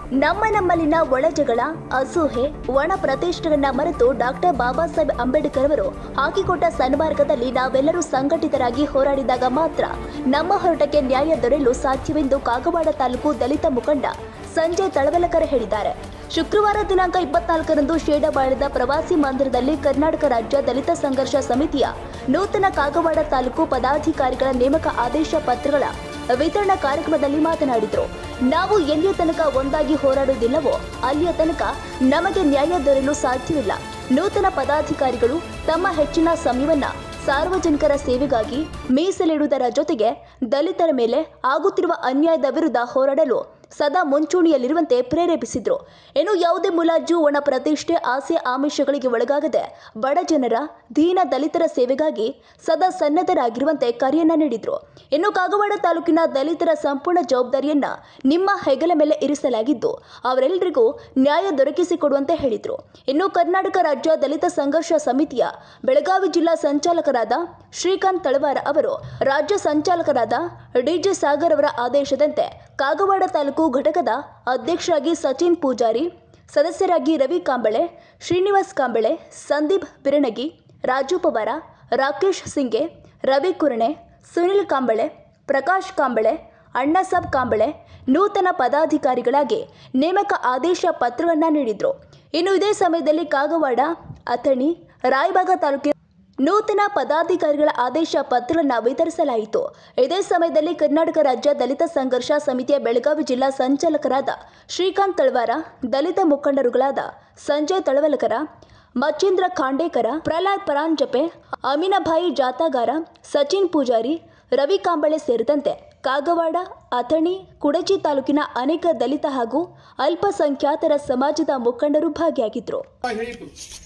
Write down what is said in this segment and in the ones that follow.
ನಮ್ಮ ನಮ್ಮಲ್ಲಿನ ಒಳಜಗಳ ಅಸೂಹೆ ಒಣ ಪ್ರತಿಷ್ಠೆಗಳನ್ನ ಮರೆತು ಡಾಕ್ಟರ್ ಬಾಬಾ ಸಾಹೇಬ್ ಅಂಬೇಡ್ಕರ್ ಅವರು ಹಾಕಿಕೊಟ್ಟ ಸನ್ಮಾರ್ಗದಲ್ಲಿ ನಾವೆಲ್ಲರೂ ಸಂಘಟಿತರಾಗಿ ಹೋರಾಡಿದಾಗ ಮಾತ್ರ ನಮ್ಮ ಹೋರಾಟಕ್ಕೆ ನ್ಯಾಯ ದೊರೆಯಲು ಸಾಧ್ಯವೆಂದು ಕಾಗವಾಡ ತಾಲೂಕು ದಲಿತ ಮುಖಂಡ ಸಂಜಯ್ ತಳವಲಕರ್ ಹೇಳಿದ್ದಾರೆ ಶುಕ್ರವಾರ ದಿನಾಂಕ ಇಪ್ಪತ್ನಾಲ್ಕರಂದು ಶೇಡಬಾಳದ ಪ್ರವಾಸಿ ಮಂದಿರದಲ್ಲಿ ಕರ್ನಾಟಕ ರಾಜ್ಯ ದಲಿತ ಸಂಘರ್ಷ ಸಮಿತಿಯ ನೂತನ ಕಾಗವಾಡ ತಾಲೂಕು ಪದಾಧಿಕಾರಿಗಳ ನೇಮಕ ಆದೇಶ ಪತ್ರಗಳ ವಿತರಣಾ ಕಾರ್ಯಕ್ರಮದಲ್ಲಿ ಮಾತನಾಡಿದರು ನಾವು ಎಲ್ಲಿಯ ತನಕ ಒಂದಾಗಿ ಹೋರಾಡುವುದಿಲ್ಲವೋ ಅಲ್ಲಿಯ ತನಕ ನಮಗೆ ನ್ಯಾಯ ದೊರೆಯಲು ಸಾಧ್ಯವಿಲ್ಲ ನೂತನ ಪದಾಧಿಕಾರಿಗಳು ತಮ್ಮ ಹೆಚ್ಚಿನ ಸಮಯವನ್ನ ಸಾರ್ವಜನಿಕರ ಸೇವೆಗಾಗಿ ಮೀಸಲಿಡುವುದರ ಜೊತೆಗೆ ದಲಿತರ ಮೇಲೆ ಆಗುತ್ತಿರುವ ಅನ್ಯಾಯದ ವಿರುದ್ಧ ಹೋರಾಡಲು ಸದಾ ಮುಂಚೂಣಿಯಲ್ಲಿರುವಂತೆ ಪ್ರೇರೇಪಿಸಿದ್ರು ಇನ್ನು ಯಾವುದೇ ಮುಲಾಜು ಒಣ ಪ್ರತಿಷ್ಠೆ ಆಸೆ ಆಮಿಷಗಳಿಗೆ ಒಳಗಾಗದೆ ಬಡ ಜನರ ದೀನ ದಲಿತರ ಸೇವೆಗಾಗಿ ಸದಾ ಸನ್ನದ್ಧರಾಗಿರುವಂತೆ ಕರೆಯನ್ನ ನೀಡಿದ್ರು ಇನ್ನು ಕಾಗವಾಡ ತಾಲೂಕಿನ ದಲಿತರ ಸಂಪೂರ್ಣ ಜವಾಬ್ದಾರಿಯನ್ನ ನಿಮ್ಮ ಹೆಗಲ ಮೇಲೆ ಇರಿಸಲಾಗಿದ್ದು ಅವರೆಲ್ಲರಿಗೂ ನ್ಯಾಯ ದೊರಕಿಸಿಕೊಡುವಂತೆ ಹೇಳಿದ್ರು ಇನ್ನು ಕರ್ನಾಟಕ ರಾಜ್ಯ ದಲಿತ ಸಂಘರ್ಷ ಸಮಿತಿಯ ಬೆಳಗಾವಿ ಜಿಲ್ಲಾ ಸಂಚಾಲಕರಾದ ಶ್ರೀಕಾಂತ್ ತಳವಾರ ಅವರು ರಾಜ್ಯ ಸಂಚಾಲಕರಾದ ಡಿಜೆ ಸಾಗರ್ ಅವರ ಆದೇಶದಂತೆ ಕಾಗವಾಡ ತಾಲೂಕು ಘಟಕದ ಅಧ್ಯಕ್ಷರಾಗಿ ಸಚಿನ್ ಪೂಜಾರಿ ಸದಸ್ಯರಾಗಿ ರವಿ ಕಾಂಬಳೆ ಶ್ರೀನಿವಾಸ್ ಕಾಂಬಳೆ ಸಂದೀಪ್ ಬಿರಣಗಿ ರಾಜು ಪವಾರ ರಾಕೇಶ್ ಸಿಂಗೆ ರವಿ ಕುರಣೆ ಸುನಿಲ್ ಕಾಂಬಳೆ ಪ್ರಕಾಶ್ ಕಾಂಬಳೆ ಅಣ್ಣಸಾಬ್ ಕಾಂಬಳೆ ನೂತನ ಪದಾಧಿಕಾರಿಗಳಾಗಿ ನೇಮಕ ಆದೇಶ ಪತ್ರವನ್ನು ನೀಡಿದ್ರು ಇನ್ನು ಇದೇ ಸಮಯದಲ್ಲಿ ಕಾಗವಾಡ ಅಥಣಿ ರಾಯಬಾಗ ತಾಲೂಕಿನ ನೂತನ ಪದಾಧಿಕಾರಿಗಳ ಆದೇಶ ಪತ್ರವನ್ನು ವಿತರಿಸಲಾಯಿತು ಇದೇ ಸಮಯದಲ್ಲಿ ಕರ್ನಾಟಕ ರಾಜ್ಯ ದಲಿತ ಸಂಘರ್ಷ ಸಮಿತಿಯ ಬೆಳಗಾವಿ ಜಿಲ್ಲಾ ಸಂಚಾಲಕರಾದ ಶ್ರೀಕಾಂತ್ ತಳವಾರ ದಲಿತ ಮುಖಂಡರುಗಳಾದ ಸಂಜಯ್ ತಳವಲಕರ ಮಚ್ಚೇಂದ್ರ ಖಾಂಡೇಕರ ಪ್ರಹ್ಲಾದ್ ಪರಾಂಜಪೆ ಅಮೀನಾಭಾಯಿ ಜಾತಾಗಾರ ಸಚಿನ್ ಪೂಜಾರಿ ರವಿ ಕಾಂಬಳೆ ಸೇರಿದಂತೆ ಕಾಗವಾಡ ಅಥಣಿ ಕುಡಚಿ ತಾಲೂಕಿನ ಅನೇಕ ದಲಿತ ಹಾಗೂ ಅಲ್ಪಸಂಖ್ಯಾತರ ಸಮಾಜದ ಮುಖಂಡರು ಭಾಗಿಯಾಗಿದ್ದರು ಹೇಳಿತು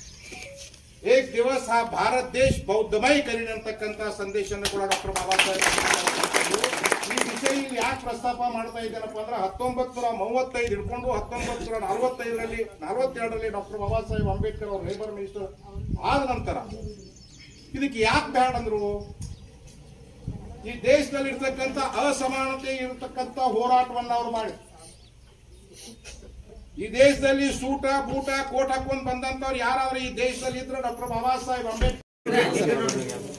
ಏಕ್ ದಿವಸ ಆ ಭಾರತ ದೇಶ ಬೌದ್ಧಮಯ ಕರೀಲಿ ಅಂತಕ್ಕಂಥ ಸಂದೇಶವನ್ನು ಕೂಡ ಡಾಕ್ಟರ್ ಬಾಬಾ ಸಾಹೇಬ್ ಅಂಬೇಡ್ಕರ್ ಈ ವಿಷಯ ಇಲ್ಲಿ ಯಾಕೆ ಪ್ರಸ್ತಾಪ ಮಾಡ್ತಾ ಇದ್ದೇನಪ್ಪ ಅಂದ್ರೆ ಹತ್ತೊಂಬತ್ತು ನೂರ ಮೂವತ್ತೈದು ಹಿಡ್ಕೊಂಡು ಹತ್ತೊಂಬತ್ತು ನೂರ ನಲವತ್ತೈದರಲ್ಲಿ ನಲವತ್ತೆರಡರಲ್ಲಿ ಡಾಕ್ಟರ್ ಬಾಬಾ ಸಾಹೇಬ್ ಅಂಬೇಡ್ಕರ್ ಅವರು ಲೇಬರ್ ಮಿನಿಸ್ಟರ್ ಆದ ನಂತರ ಇದಕ್ಕೆ ಯಾಕೆ ಬೇಡ ಅಂದ್ರು ಈ ದೇಶದಲ್ಲಿ ಇರ್ತಕ್ಕಂಥ ಅಸಮಾನತೆ ಇರತಕ್ಕಂಥ ಹೋರಾಟವನ್ನ ಅವರು ಮಾಡಿ ಈ ದೇಶದಲ್ಲಿ ಸೂಟ ಬೂಟ ಕೋಟ್ ಹಾಕೊಂಡ್ ಬಂದಂತವ್ರು ಯಾರಾದ್ರೂ ಈ ದೇಶದಲ್ಲಿ ಇದ್ರೆ ಡಾಕ್ಟರ್ ಬಾಬಾ ಸಾಹೇಬ್ ಅಂಬೇಡ್ಕರ್